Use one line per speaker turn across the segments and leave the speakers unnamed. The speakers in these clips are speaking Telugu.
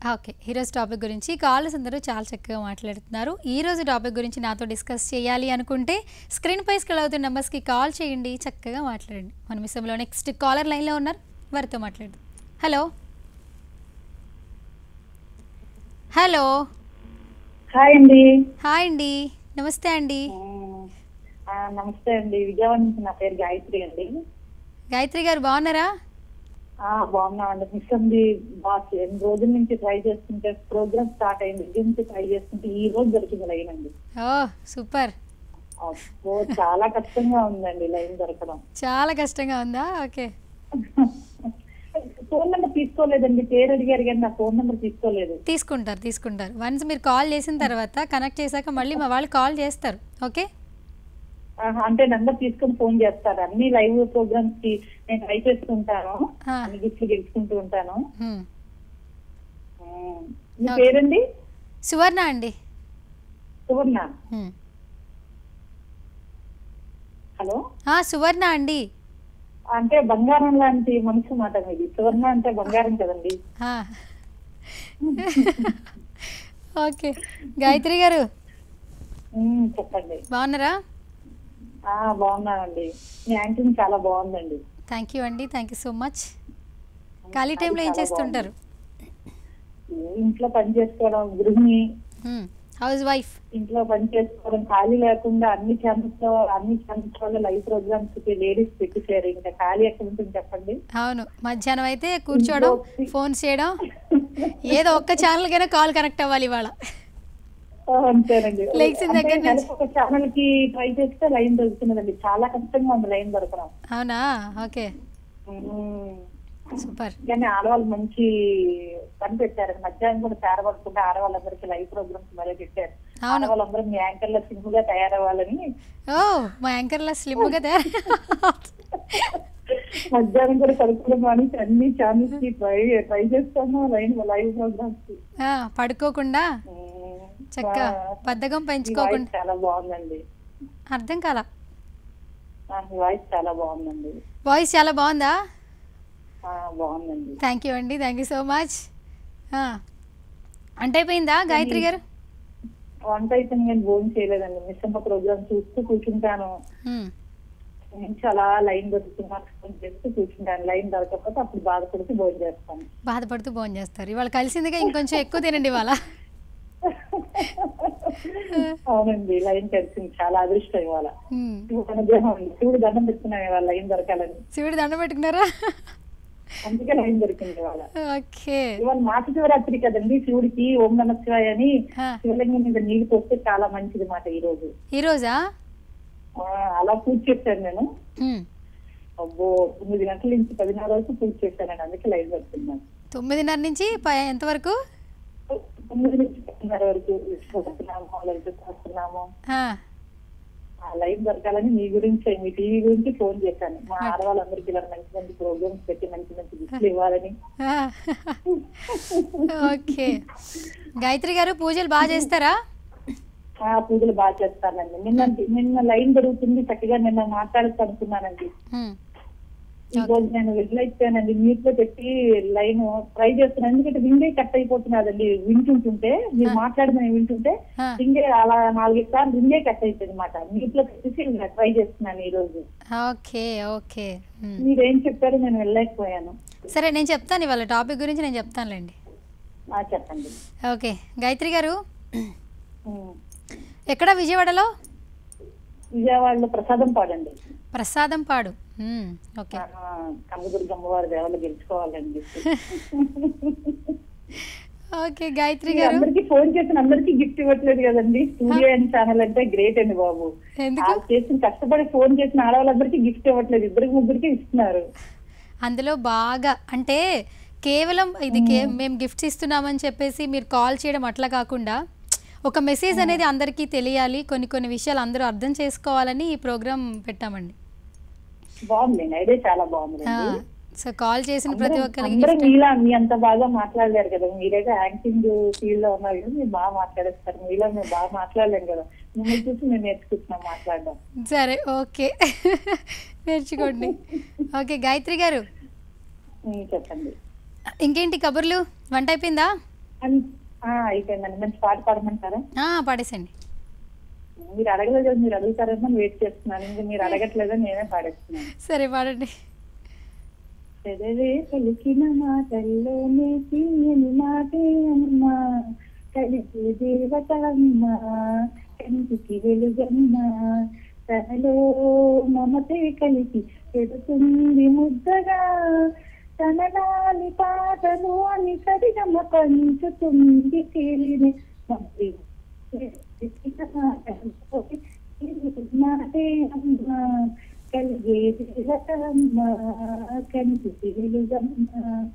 ఓకే ఈరోజు టాపిక్ గురించి కాలర్స్ అందరూ చాలా చక్కగా మాట్లాడుతున్నారు ఈ రోజు టాపిక్ గురించి నాతో డిస్కస్ చేయాలి అనుకుంటే స్క్రీన్ పై స్క్రోల్ అవుతున్న నెంబర్స్కి కాల్ చేయండి చక్కగా మాట్లాడండి మన మిస్సంలో నెక్స్ట్ కాలర్ లైన్లో ఉన్నారు వారితో మాట్లాడదాం హలో హలో
హాయ్ అండి
హాయ్ అండి నమస్తే అండి
ఆ, నమస్తే అండి విజయవాడ నుంచి నా పేరు గాయత్రి అండి
గాయత్రి గారు బాగున్నారా
ఆ బాగున్నామండి మిస్ అండి బాస్ ఎన్ని రోజుల నుంచి ట్రై చేస్తుంటే ప్రోగ్రామ్ స్టార్ట్ అయింది దగ్గర నుంచి ట్రై చేస్తుంటే ఈ రోజు దొరికింది లైన్ అండి
ఓ సూపర్
అబ్బో చాలా కష్టంగా ఉందండి లైన్ దొరకడం
చాలా కష్టంగా ఉందా ఓకే
ఫోన్ నెంబర్ తీసుకోలేదండి పేరు అడిగారు కానీ నా ఫోన్ నెంబర్ తీసుకోలేదు
తీసుకుంటారు తీసుకుంటారు వన్స్ మీరు కాల్ చేసిన తర్వాత కనెక్ట్ చేశాక మళ్ళీ మా వాళ్ళు కాల్ చేస్తారు ఓకే
ఆహా, అంటే నెంబర్ తీసుకొని ఫోన్ చేస్తారు అన్ని లైవ్ ప్రోగ్రామ్స్ కి నేను ట్రై చేస్తుంటాను
ఆ.
అన్ని గిఫ్ట్లు గెలుచుకుంటూ ఉంటాను
హ్మ్.
ఉమ్. మీ
ఓకే.
పేరండి
సువర్ణ అండి
సువర్ణ
హ్మ్.
హలో
ఆ, సువర్ణ అండి
అంటే బంగారం లాంటి మనసు మాట మీది సువర్ణ అంటే బంగారం కదండి
ఆ. ఓకే గాయత్రి గారు
ఉమ్, చెప్పండి
బాగున్నారా
ఆ బాగున్నానండి మీ యాంకింగ్ చాలా బాగుందండి
థ్యాంక్ యూ అండి థ్యాంక్ యూ సో మచ్ ఖాళీ టైంలో ఏం
చాలా
చేస్తుంటారు
ఇంట్లో పని చేసుకోవడం గృహిణి
హౌస్ వైఫ్
ఇంట్లో పని చేసుకోవడం ఖాళీ లేకుండా అన్ని ఛానల్స్ లో అన్ని ఛానల్స్ వల్ల లైవ్ ప్రోగ్రామ్స్ కి లేడీస్ పెట్టించారు ఇంకా ఖాళీ ఎక్కడ ఉంటుంది చెప్పండి
అవును మధ్యాహ్నం అయితే కూర్చోవడం ఫోన్ చేయడం ఏదో ఒక్క ఛానల్కైనా కాల్ కనెక్ట్ అవ్వాలి ఇవాళ
ఆ, అంతేనండి
లెగ్సిన దగ్గర
అంటే
నుంచి.
ఒక ఛానల్ కి ట్రై చేస్తే లైన్ దొరుకుతున్నదండి చాలా కష్టంగా ఉంది లైన్ దొరకడం
అవునా ఓకే
ఉమ్.
సూపర్
కానీ ఆడవాళ్ళు మంచి పని పెట్టారు మధ్యాహ్నం కూడా చేరబడుకుంటే ఆడవాళ్ళందరికీ లైవ్ ప్రోగ్రామ్స్ మళ్ళీ పెట్టారు
అవును.
ఆడవాళ్ళందరూ మీ యాంకర్ లో సింపుల్ గా తయారవ్వాలని
ఓ మా యాంకర్లా స్లిమ్గా తయారు
మధ్యాహ్నం కూడా కలుపుకోవడం అని అన్ని ఛానల్స్ కి ట్రై ట్రై చేస్తాను లైవ్ లైవ్ ప్రోగ్రామ్స్ కి
ఆ, పడుకోకుండా
ఉమ్.
చక్క
ఆ,
బద్ధకం
మీ
పెంచుకోకుండా
వాయిస్ చాలా బాగుందండి
అర్థం కాల
ఆ, మీ వాయిస్ చాలా బాగుందండి
వాయిస్ చాలా బాగుందా
ఆ, బాగుందండి
థ్యాంక్ యూ అండి థ్యాంక్ యూ సో మచ్ అంటే అయిపోయిందా గాయత్రి గారు
వంట అయితే నేను భోజనం చేయలేదండి మిస్ అమ్మ ప్రోగ్రామ్ చూస్తూ కూర్చుంటాను
హ్మ్.
నుంచి అలా లైన్ దొరుకుతున్నా ఫోన్ చేస్తూ కూర్చుంటాను లైన్ దొరకకపోతే అప్పుడు బాధపడుతూ భోజనం చేస్తాను
బాధపడుతూ భోజనం చేస్తారు ఇవాళ కలిసిందిగా ఇంకొంచెం ఎక్కువ తినండి ఇవాళ
అవునండి లైన్ కలిసింది చాలా అదృష్టం ఇవాళ
హ్మ్.
శివుడు అనుగ్రహం ఉంది శివుడు దండం పెట్టుకున్నాం ఇవాళ లైన్ దొరకాలని
శివుడు దండం పెట్టుకున్నారా
అందుకే లైన్ దొరికింది ఇవాళ
ఓకే
ఇవాళ మాట శివరాత్రి కదండి శివుడికి ఓం నమ శివాయ అని
ఆ.
శివలింగం మీద నీళ్లు పోస్తే చాలా మంచిది మాట ఈ రోజు
ఈరోజా
ఆ, అలా పూజ చేశాను నేను
హ్మ్.
అబ్బో తొమ్మిది గంటల నుంచి పదిన్నర వరకు పూజ చేశానండి అందుకే లైన్ దొరుకుతున్నాను
తొమ్మిదిన్నర నుంచి ప- ఎంతవరకు
తొమ్మిది నుంచి పదిన్నర వరకు విశ్వస్తున్నాము లలిత సహస్రనామం
ఆ,
ఆ లైవ్ దొరకాలని మీ గురించి మీ టీవీ గురించి ఫోన్ చేశాను మా ఆడవాళ్ళందరికీ ఇలా మంచి మంచి ప్రోగ్రామ్స్ పెట్టి మంచి మంచి గిఫ్ట్లు ఇవ్వాలని
ఆ. ఓకే గాయత్రి గారు పూజలు బాగా చేస్తారా
ఆ పూజలు బాగా చేస్తానండి నిన్న నిన్న లైన్ దొరుకుతుంది చక్కగా నిన్న మాట్లాడుతూ అనుకున్నానండి
హ్మ్.
ఈ రోజు నేను వెళ్ళైపోయానండి మ్యూట్ లో పెట్టి లైన్ ట్రై చేస్తున్నాను ఎందుకంటే రింగే కట్ అయిపోతున్నదండి వింటుంటుంటే మీరు మాట్లాడమని వింటుంటే
ఆ.
రింగే అలా నాలుగైదు సార్లు రింగే కట్ అయిపోయింది అనమాట మ్యూట్ లో పెట్టేసి ట్రై చేస్తున్నాను ఈ రోజు
ఓకే ఓకే హ్మ్.
మీరేం చెప్పారు నేను వెళ్ళలేకపోయాను
సరే నేను చెప్తాను ఇవాళ టాపిక్ గురించి నేను చెప్తానులేండి
ఆ, చెప్పండి
ఓకే గాయత్రి గారు
ఉమ్.
ఎక్కడ విజయవాడలో
విజయవాడలో ప్రసాదం పాడండి
ప్రసాదం పాడు హ్మ్. ఓకే
కమ్మదుర్గ అమ్మవారి దేవలు గెలుచుకోవాలండి
ఓకే గాయత్రి
మీరు
గారు
అందరికి ఫోన్ చేసిన అందరికి గిఫ్ట్ ఇవ్వట్లేదు కదండి స్టూడియో అండ్ ఛానల్ అంటే గ్రేట్ అండి బాబు
ఎందుకు
ఆ చేసిన కష్టపడి ఫోన్ చేసిన ఆడవాళ్ళందరికీ గిఫ్ట్ ఇవ్వట్లేదు ఇద్దరికి ముగ్గురికి ఇస్తున్నారు
అందులో బాగా అంటే కేవలం ఇది కే మేము గిఫ్ట్స్ ఇస్తున్నామని చెప్పేసి మీరు కాల్ చేయడం అట్లా కాకుండా ఒక మెసేజ్ అనేది అందరికీ తెలియాలి కొన్ని కొన్ని విషయాలు అందరూ అర్థం చేసుకోవాలని ఈ ప్రోగ్రామ్ పెట్టామండి
బాగుంది ఐడియా చాలా బాగుంది
సో కాల్ చేసిన ప్రతి ఒక్కరికి
అందరూ
gift-
మీలా మీ అంత బాగా మాట్లాడలేరు కదా మీరైతే యాక్టింగ్ ఫీల్డ్ లో ఉన్నారు కదా మీరు బాగా మాట్లాడేస్తారు మీలో మేము బాగా మాట్లాడలేం కదా మిమ్మల్ని చూసి మేము నేర్చుకుంటున్నాం మాట్లాడడం
సరే ఓకే నేర్చుకోండి ఓకే గాయత్రి గారు
ఉమ్, చెప్పండి
ఇంకేంటి కబుర్లు వంట అయిపోయిందా
అన్- ఆ, అయిపోయిందండి మంచి పాట పాడమంటారా
ఆ, పాడేసండి
మీరు అడగలేదు కదా, మీరు అడుగుతారని వెయిట్ చేస్తున్నాను ఇంకా మీరు అడగట్లేదని నేనే పాడేస్తున్నాను
సరే పాడండి
పెదవే పలికిన మాటల్లోనే తీయని మాటే అమ్మా కలిసి దేవత అమ్మా కంటికి వెలుగమ్మా తనలో మమతే కలిసి పెడుతుంది ముద్దగా తనలాలి పాటలు అని సరిగమ పంచుతుంది తేలిని మరి మాటే అమ్మా కలిగే దేవతమ్మ కంటికి వెలుగమ్మ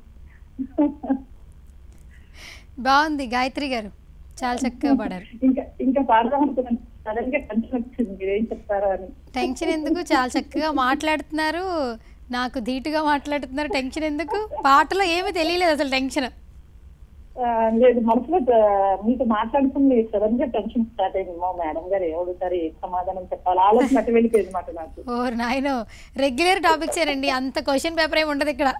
బాగుంది గాయత్రి గారు చాలా చక్కగా పాడారు
ఇంకా ఇంకా పాడదాం అనుకున్నాను సడన్ గా టెన్షన్ వచ్చింది మీరు ఏం చెప్తారో అని
టెన్షన్ ఎందుకు చాలా చక్కగా మాట్లాడుతున్నారు నాకు ధీటుగా మాట్లాడుతున్నారు టెన్షన్ ఎందుకు పాటలో ఏమీ తెలియలేదు అసలు టెన్షన్
ఆ, లేదు మనసులో ఆ, మీతో మాట్లాడుతుంది సడన్ గా టెన్షన్ స్టార్ట్ అయింది మా మేడం గారు ఏమడుగుతారు ఏ సమాధానం చెప్పాలి ఆలోచన అటు వెళ్ళిపోయింది మాట నాకు
ఓ నాయనో రెగ్యులర్ టాపిక్స్ ఏనండి అంత క్వశ్చన్ పేపర్ ఏమి ఉండదు ఇక్కడ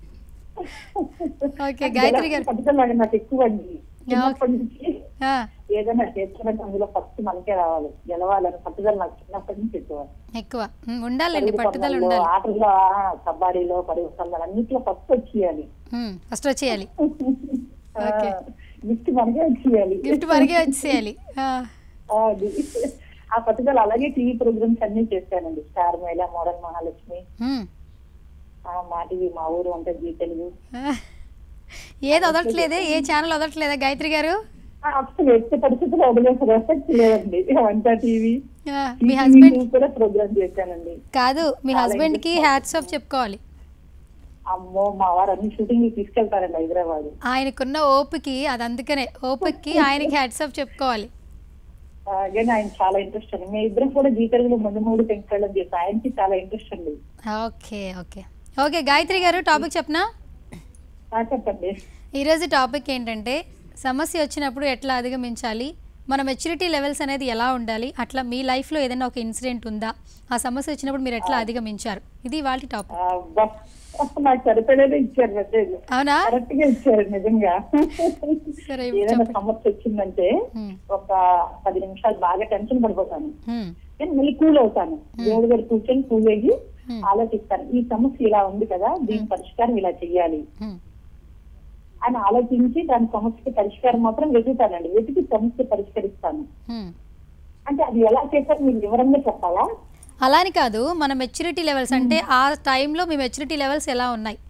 ఓకే గాయత్రి గారు
పట్టుదల నాకు ఎక్కువ అండి చిన్నప్పటి నుంచి
ఆ,
ఏదైనా చేస్తున్నట్టు అందులో ఫస్ట్ మనకే రావాలి గెలవాలని పట్టుదల నాకు చిన్నప్పటి నుంచి ఎక్కువ
ఎక్కువ ఉమ్, ఉండాలండి
పరుగు
పట్టుదల
పందాల్లో,
ఉండాలి
ఆటల్లో ఆ, కబడ్డీలో పరుగు పందాలు అన్నిట్లో ఫస్ట్ వచ్చేయాలి
ఫస్ట్ వచ్చేయాలి ఓకే.
గిఫ్ట్ మనకే వచ్చేయాలి
గిఫ్ట్ మరిగే వచ్చేయాలి ఆ,
ఆ, అది. ఆ పట్టుదల అలాగే టీవీ ప్రోగ్రామ్స్ అన్ని చేశానండి స్టార్ మేళ మోడల్ మహాలక్ష్మి
ఉమ్,
ఆ, మా టీవీ మా ఊరు అంటే జీ తెలుగు
ఆ. ఏది వదలట్లేదే ఏ ఛానల్ వదలట్లేదా గాయత్రి గారు
ఆ, అసలు ఎట్టి పరిస్థితుల్లో వదిలేసే రెస్పెక్ట్ లేదండి వంట టీవీ
ఆ, మీ హస్బెండ్
కూడా ప్రోగ్రామ్ చేశానండి
కాదు మీ హస్బెండ్ కి హ్యాట్స్ ఆఫ్ చెప్పుకోవాలి
అమ్మో మా వారు అన్ని షూటింగ్ తీసుకెళ్తారండి హైదరాబాద్
ఆయనకున్న ఓపికి అది అందుకనే ఓపిక్కి ఆయనకి హ్యాట్స్ ఆఫ్ చెప్పుకోవాలి
అగైన్ ఆయన చాలా ఇంట్రెస్ట్ అండి మేము ఇద్దరం కూడా జీ తెలుగులో ముందు మూడు పెంచుకోవడం చేసి ఆయనకి చాలా ఇంట్రెస్ట్ అండి
ఓకే ఓకే ఓకే గాయత్రి గారు టాపిక్ చెప్పనా
ఆ, చెప్పండి
ఈరోజు టాపిక్ ఏంటంటే సమస్య వచ్చినప్పుడు ఎట్లా అధిగమించాలి మన మెచ్యూరిటీ లెవెల్స్ అనేది ఎలా ఉండాలి అట్లా మీ లైఫ్లో ఏదైనా ఒక ఇన్సిడెంట్ ఉందా ఆ సమస్య వచ్చినప్పుడు మీరు ఎట్లా అధిగమించారు ఇది వాళ్ళ టాపిక్
ఆ, అబ్బా. నాకు సరిపడేదే ఇచ్చారు మెసేజ్
అవునా
కరెక్ట్ గా ఇచ్చారు నిజంగా
సరే
ఏదైనా
చెప్పండి
సమస్య వచ్చిందంటే
హ్మ్,
ఒక పది నిమిషాలు బాగా టెన్షన్ పడిపోతాను
హ్మ్,
నేను మళ్ళీ కూల్ అవుతాను దేవుడి గారు కూర్చొని కూల్ అయ్యి
Hmm.
ఆలోచిస్తాను ఈ సమస్య ఇలా ఉంది కదా దీని పరిష్కారం ఇలా చెయ్యాలి
హ్మ్,
అని ఆలోచించి దాని సమస్యకి పరిష్కారం మాత్రం వెతుకుతానండి వెతికి సమస్య పరిష్కరిస్తాను
హ్మ్.
అంటే అది ఎలా చేశారు మీరు వివరంగా చెప్పాలా
అలా అని కాదు మన మెచ్యూరిటీ లెవెల్స్ అంటే ఆ టైంలో మీ మెచ్యూరిటీ లెవెల్స్ ఎలా ఉన్నాయి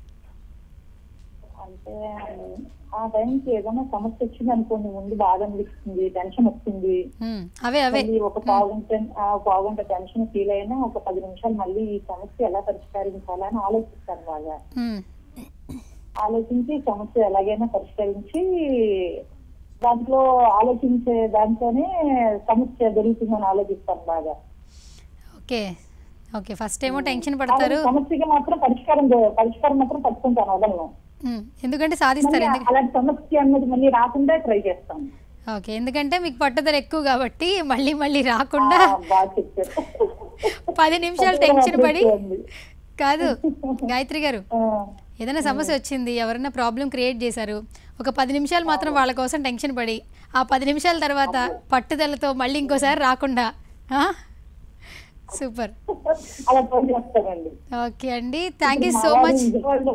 అంటే ఆ టైంకి ఏదైనా సమస్య వచ్చింది అనుకోండి ముందు బాధ అనిపిస్తుంది టెన్షన్ వస్తుంది
హ్మ్, అవే అవే
మళ్ళీ ఒక పావుగంట ఆ పావుగంట టెన్షన్ ఫీల్ అయినా ఒక పది నిమిషాలు మళ్ళీ ఈ సమస్య ఎలా పరిష్కరించాలని ఆలోచిస్తాను బాగా
హ్మ్,
ఆలోచించి సమస్య ఎలాగైనా పరిష్కరించి దాంట్లో ఆలోచించే దాంతోనే సమస్య దొరుకుతుందని ఆలోచిస్తాను బాగా
ఓకే ఓకే ఫస్ట్ ఏమో టెన్షన్ పడతారు
అలాంటి సమస్యకి మాత్రం పరిష్కారం దో- పరిష్కారం మాత్రం పట్టుకుంటాను వదలను
హ్మ్, ఎందుకంటే సాధిస్తారు
మళ్ళీ
ఎందుకు
అలాంటి సమస్య అన్నది మళ్ళీ రాకుండా ట్రై చేస్తాను
ఓకే ఎందుకంటే మీకు పట్టుదల ఎక్కువ కాబట్టి మళ్ళీ మళ్ళీ రాకుండా
ఆ, బాగా చెప్పారు
పది నిమిషాలు టెన్షన్ పడి
ఉంది.
కాదు గాయత్రి గారు
ఆ,
ఏదైనా సమస్య వచ్చింది ఎవరైనా ప్రాబ్లం క్రియేట్ చేశారు ఒక పది నిమిషాలు మాత్రం వాళ్ళ కోసం టెన్షన్ పడి ఆ పది నిమిషాల తర్వాత పట్టుదలతో మళ్ళీ ఇంకోసారి రాకుండా ఆ? సూపర్
అలా ట్రై చేస్తానండి
ఓకే అండి థ్యాంక్ యూ
మా
సో
వారు
మచ్
విజయవాడలో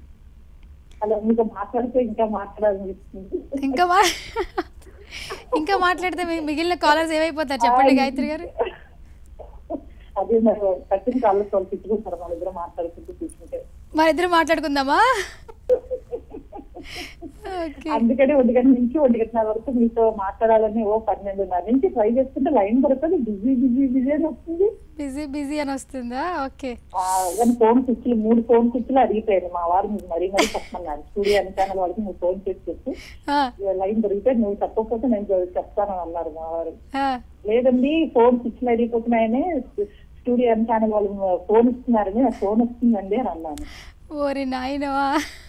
అలా మీతో మాట్లాడితే ఇంకా మాట్లాడాలనిపిస్తుంది
ఇంకా మా ఇంకా మాట్లాడితే మీ- మిగిలిన కాలర్స్ ఏమైపోతారు చెప్పండి గాయత్రి గారు
అదే మరి కట్టిన కాళ్ళు వాళ్ళు తిట్టుకుంటారు మన ఇద్దరు మాట్లాడుకుంటూ కూర్చుంటే
మన ఇద్దరు మాట్లాడుకుందామా ఓకే
అందుకని ఒంటి గంట నుంచి ఒంటి గంటన్నర వరకు మీతో మాట్లాడాలని ఓ పన్నెండున్నర నుంచి ట్రై చేస్తుంటే లైన్ దొరకదు బిజీ బిజీ బిజీ అని వస్తుంది
బిజీ బిజీ అని వస్తుందా ఓకే
ఆ, కానీ ఫోన్ స్విచ్లు మూడు ఫోన్ స్విచ్లు అడిగిపోయారు మా వారు మీకు మరీ మరీ చెప్పమన్నారు స్టూడియో అని ఛానల్ వాళ్ళకి నువ్వు ఫోన్ చేసి చెప్పు
ఆ,
లైన్ దొరికితే నువ్వు చెప్పకపోతే నేను చె- చెప్తాను అన్నారు మా వారు
ఆ,
లేదండి ఫోన్ స్విచ్లు అడిగిపోతున్నాయని స్టూడియో ఎం ఛానల్ వాళ్ళు ఫోన్ ఇస్తున్నారని నాకు ఫోన్ వస్తుందండి అని అన్నాను
ఓరి నాయనవా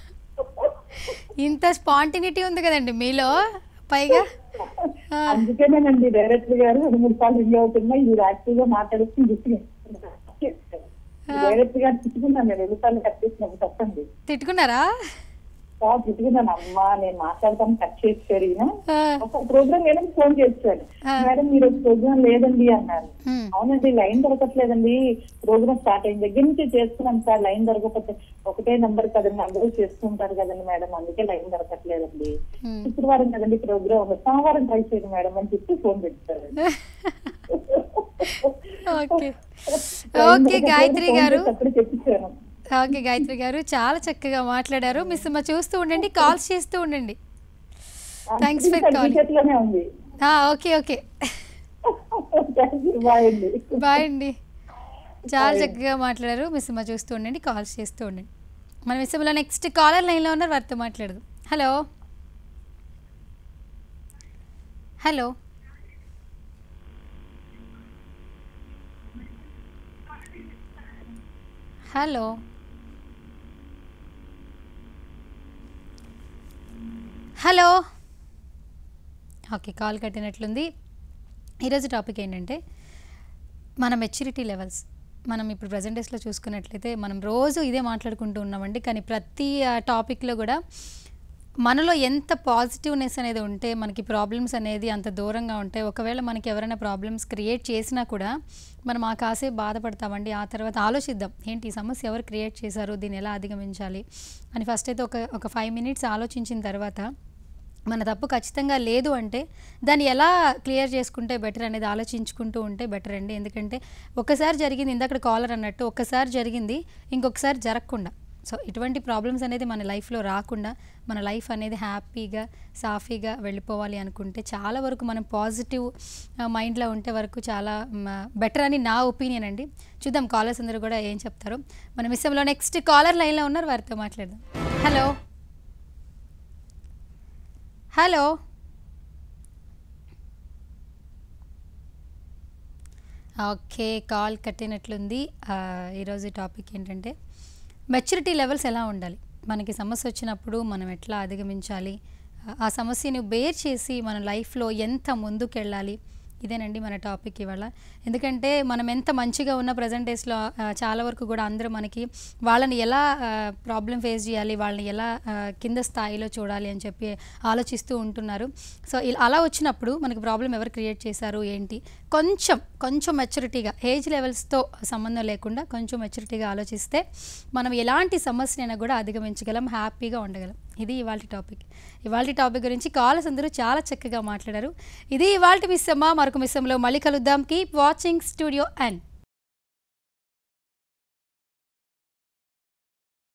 ఇంత స్పాంటినిటీ ఉంది కదండి మీలో పైగా ఆ,
అందుకేనేనండి డైరెక్టర్ గారు రెండు మూడు సార్లు రివ్యూ అవుతున్నా ఇది యాక్టివ్ గా మాట్లాడుతూ గుర్తు డైరెక్టర్ గారు తిట్టుకున్నాను నేను రెండు సార్లు కట్ చేసినప్పుడు చెప్పండి
తిట్టుకున్నారా
చాలా తిట్టుకున్నాను అమ్మా నేను మాట్లాడతాను కట్ చేశారు ఈయన
ఆ,
ఒక ప్రోగ్రామ్ ఏదైనా ఫోన్ చేస్తాడు
ఆ.
మేడం మీరు ప్రోగ్రామ్ లేదండి అన్నాను
ఉమ్,
అవునండి లైన్ దొరకట్లేదండి ప్రోగ్రామ్ స్టార్ట్ అయిన దగ్గర నుంచి చేస్తున్నాం సార్ లైన్ దొరకకపోతే ఒకటే నంబర్ కదండి అందరూ చేస్తుంటారు కదండి మేడం అందుకే లైన్ దొరకట్లేదండి
ఉమ్.
శుక్రవారం కదండి ప్రోగ్రామ్ సోమవారం ట్రై చేయండి మేడం అని చెప్పి ఫోన్ పెడతారు
ఓకే ఓకే గాయత్రి గారు
అప్పుడు చెప్పించాను
ఓకే గాయత్రి గారు చాలా చక్కగా మాట్లాడారు మిస్ అమ్మ చూస్తూ ఉండండి కాల్స్ చేస్తూ ఉండండి Thanks for calling.
చేతిలోనే ఉంది
ఆ, okay okay
thank you bye అండి
బాయ్ అండి చాలా చక్కగా మాట్లాడారు మిస్ అమ్మ చూస్తూ ఉండండి కాల్స్ చేస్తూ ఉండండి మన మిస్ అమ్మలో నెక్స్ట్ కాలర్ లైన్లో ఉన్నారు వారితో మాట్లాడదు hello hello hello hello okay call కట్టినట్లుంది ఈరోజు టాపిక్ ఏంటంటే మన మెచ్యూరిటీ లెవెల్స్ మనం ఇప్పుడు ప్రజెంట్ డేస్లో చూసుకున్నట్లయితే మనం రోజు ఇదే మాట్లాడుకుంటూ ఉన్నామండి కానీ ప్రతి టాపిక్లో కూడా మనలో ఎంత పాజిటివ్నెస్ అనేది ఉంటే మనకి ప్రాబ్లమ్స్ అనేది అంత దూరంగా ఉంటాయి ఒకవేళ మనకి ఎవరైనా ప్రాబ్లమ్స్ క్రియేట్ చేసినా కూడా మనం ఆ కాసేపు బాధపడతామండి ఆ తర్వాత ఆలోచిద్దాం ఏంటి ఈ సమస్య ఎవరు క్రియేట్ చేశారు దీన్ని ఎలా అధిగమించాలి అని ఫస్ట్ అయితే ఒక ఒక ఫైవ్ మినిట్స్ ఆలోచించిన తర్వాత మన తప్పు ఖచ్చితంగా లేదు అంటే దాన్ని ఎలా క్లియర్ చేసుకుంటే బెటర్ అనేది ఆలోచించుకుంటూ ఉంటే బెటర్ అండి ఎందుకంటే ఒకసారి జరిగింది ఇందాక కాలర్ అన్నట్టు ఒక్కసారి జరిగింది ఇంకొకసారి జరగకుండా సో ఇటువంటి ప్రాబ్లమ్స్ అనేది మన లైఫ్లో రాకుండా మన లైఫ్ అనేది హ్యాపీగా సాఫీగా వెళ్ళిపోవాలి అనుకుంటే చాలా వరకు మనం పాజిటివ్ మైండ్లో ఉంటే వరకు చాలా బెటర్ అని నా ఒపీనియన్ అండి చూద్దాం కాలర్స్ అందరూ కూడా ఏం చెప్తారు మన మిస్సంలో నెక్స్ట్ కాలర్ లైన్లో ఉన్నారు వారితో మాట్లాడదాం హలో హలో ఓకే కాల్ కట్టినట్లుంది ఆ, ఈరోజు టాపిక్ ఏంటంటే మెచ్యూరిటీ లెవెల్స్ ఎలా ఉండాలి మనకి సమస్య వచ్చినప్పుడు మనం ఎట్లా అధిగమించాలి ఆ- ఆ సమస్యను బేర్ చేసి మన లైఫ్లో ఎంత ముందుకెళ్ళాలి ఇదేనండి మన టాపిక్ ఇవాళ ఎందుకంటే మనం ఎంత మంచిగా ఉన్న ప్రజెంట్ డేస్లో చాలా వరకు కూడా అందరూ మనకి వాళ్ళని ఎలా ప్రాబ్లం ఫేస్ చేయాలి వాళ్ళని ఎలా ఆ, కింద స్థాయిలో చూడాలి అని చెప్పి ఆలోచిస్తూ ఉంటున్నారు సో ఇలా అలా వచ్చినప్పుడు మనకి ప్రాబ్లం ఎవరు క్రియేట్ చేశారు ఏంటి కొంచెం కొంచెం మెచ్యూరిటీగా ఏజ్ లెవెల్స్తో సంబంధం లేకుండా కొంచెం మెచ్యూరిటీగా ఆలోచిస్తే మనం ఎలాంటి సమస్యనైనా కూడా అధిగమించగలం హ్యాపీగా ఉండగలం ఇది ఇవాళ టాపిక్ ఇవాళ టాపిక్ గురించి కాలర్స్ అందరూ చాలా చక్కగా మాట్లాడారు ఇది ఇవాళ మిస్సమ్మ మరొక మిస్సంలో మళ్ళీ కలుద్దాం కీప్ వాచింగ్ స్టూడియో అండ్